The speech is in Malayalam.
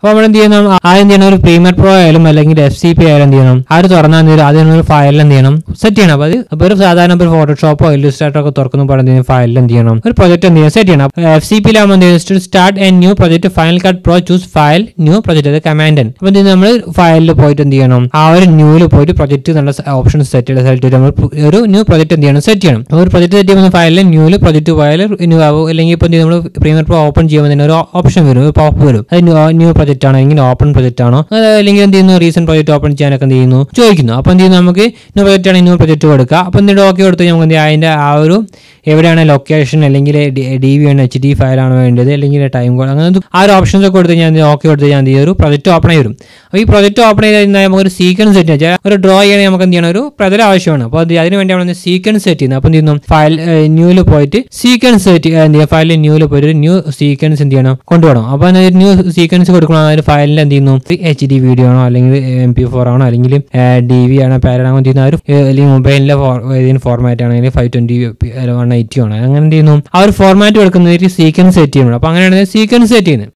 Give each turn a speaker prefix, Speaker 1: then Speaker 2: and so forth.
Speaker 1: അപ്പോൾ നമ്മൾ എന്ത് ചെയ്യണം ആദ്യം എന്ത് ചെയ്യണം ഒരു പ്രീമിയർ പ്രോ ആയാലും അല്ലെങ്കിൽ എഫ് സി പി ആയാലും എന്ത് ചെയ്യണം ആ ഒരു തുറന്നാൽ എന്ത് ചെയ്യണം ആദ്യം ഒരു ഫയലിൽ എന്ത് ചെയ്യണം സെറ്റ് ചെയ്യണം അപ്പോൾ അത് അപ്പോൾ ഒരു സാധാരണ ഒരു ഫോട്ടോഷോപ്പോ ഇല്ലുസ്ട്രേറ്റർ ഒക്കെ തുറക്കുന്ന എന്ത് ചെയ്യണം ഫയലിൽ എന്ത് ചെയ്യണം ഒരു പ്രൊജക്ട് എന്ത് ചെയ്യണം സെറ്റ് ചെയ്യണം എഫ് സി പിയിലാകുമ്പോൾ എന്ത് ചെയ്യണം start a new project final cut pro choose file new project അത് കമാൻഡൻ അപ്പോൾ എന്ത് നമ്മൾ ഫയലിൽ പോയിട്ട് എന്ത് ചെയ്യണം ആ ഒരു ന്യൂവിൽ പോയിട്ട് പ്രൊജക്ട് എന്നുള്ള ഓപ്ഷൻ സെറ്റ് ചെയ്ത് സെലക്ട് ചെയ്ത് നമ്മൾ പു- ഒരു ന്യൂ പ്രൊജക്ട് എന്ത് ചെയ്യണം സെറ്റ് ചെയ്യണം അപ്പോൾ ഒരു പ്രൊജക്ട് സെറ്റ് ചെയ്യുമ്പോൾ ഫയലിൽ ന്യൂവിൽ പ്രൊജക്ട് ഫയൽ ന്യൂ ആവും അല്ലെങ്കിൽ ഇപ്പോൾ എന്ത് ചെയ്യും നമ്മൾ പ്രീമിയർ പ്രോ ഓപ്പൺ ചെയ്യുമ്പോൾ തന്നെ ഒരു ഓപ്ഷൻ വരും ഒരു പോപ്പ് വരും അത് ന്യൂ പ്രൊജക്ട് ആണോ അല്ലെങ്കിൽ ഓപ്പൺ പ്രൊജക്ട് ആണോ അത് അല്ലെങ്കിൽ എന്ത് ചെയ്യുന്നു റീസെന്റ് പ്രൊജക്ട് ഓപ്പൺ ചെയ്യാനൊക്കെ എന്ത് ചെയ്യുന്നു ചോദിക്കുന്നു അപ്പോൾ എന്ത് ചെയ്യുന്നു നമുക്ക് ന്യൂ പ്രൊജക്ട് ആണെങ്കിൽ ന്യൂ പ്രൊജക്ട് കൊടുക്കുക അപ്പോൾ എന്തെങ്കിലും ഓക്കെ കൊടുത്ത് നമുക്ക് എന്ത് ചെയ്യാം അതിൻ്റെ ആ ഒരു എവിടെയാണ് ലൊക്കേഷൻ അല്ലെങ്കിൽ ഡി വി ആണ് എച്ച് ഡി ഫയലാണ് വേണ്ടത് അല്ലെങ്കിൽ ടൈം കോഡ് അങ്ങനെ എന്ത് ആ ഒരു ഓപ്ഷൻസ് ഒക്കെ കൊടുത്ത് ഞാൻ ഓക്കെ കൊടുത്ത് ഞാൻ എന്ത് ചെയ്യും ഒരു പ്രൊജക്ട് ഓപ്പൺ ആയി വരും അപ്പോൾ ഈ പ്രൊജക്ട് ഓപ്പൺ ചെയ്ത് കഴിഞ്ഞാൽ നമുക്ക് ഒരു സീക്വൻസ് സെറ്റ് ചെയ്യാം ഒരു ഡ്രോ ചെയ്യണമെങ്കിൽ നമുക്ക് എന്ത് ചെയ്യണം ഒരു പ്രതല ആവശ്യമാണ് അപ്പോൾ അത് അതിന് വേണ്ടി നമ്മൾ സീക്വൻസ് സെറ്റ് ചെയ്യുന്നത് അപ്പോൾ എന്ത് ചെയ്യുന്നു ഫയൽ ന്യൂവിൽ പോയിട്ട് സീക്വൻസ് സെറ്റ് എന്ത് ചെയ്യുക ഫയലിൽ ന്യൂവിൽ പോയിട്ട് ഒരു ന്യൂ സീക്വൻസ് എന്ത് ചെയ്യണം കൊണ്ടുപോകണം അപ്പോൾ അതിന് ന്യൂ സീക്വൻസ് കൊടുക്കണം ആ ഒരു ഫയലിൽ എന്ത് ചെയ്യുന്നു എച്ച് ഡി വീഡിയോ ആണോ അല്ലെങ്കിൽ എം പി ഫോർ ആണോ അല്ലെങ്കിൽ ഡി വി ആണോ പാരാണോ എന്ത് ചെയ്യുന്ന ആ ഒരു ഏ, അല്ലെങ്കിൽ മൊബൈലിലെ ഏതെങ്കിലും ഫോർമാറ്റ് ആണെങ്കിൽ ഫൈവ് ട്വന്റി വൺ എയ്റ്റി ആണോ അങ്ങനെ എന്ത് ചെയ്യുന്നു ആ ഒരു ഫോർമാറ്റ് കൊടുക്കുന്ന സീക്വൻസ് സെറ്റ് ചെയ്യണം അപ്പോൾ അങ്ങനെയാണ് സീക്വൻസ് സെറ്റ് ചെയ്യുന്നത്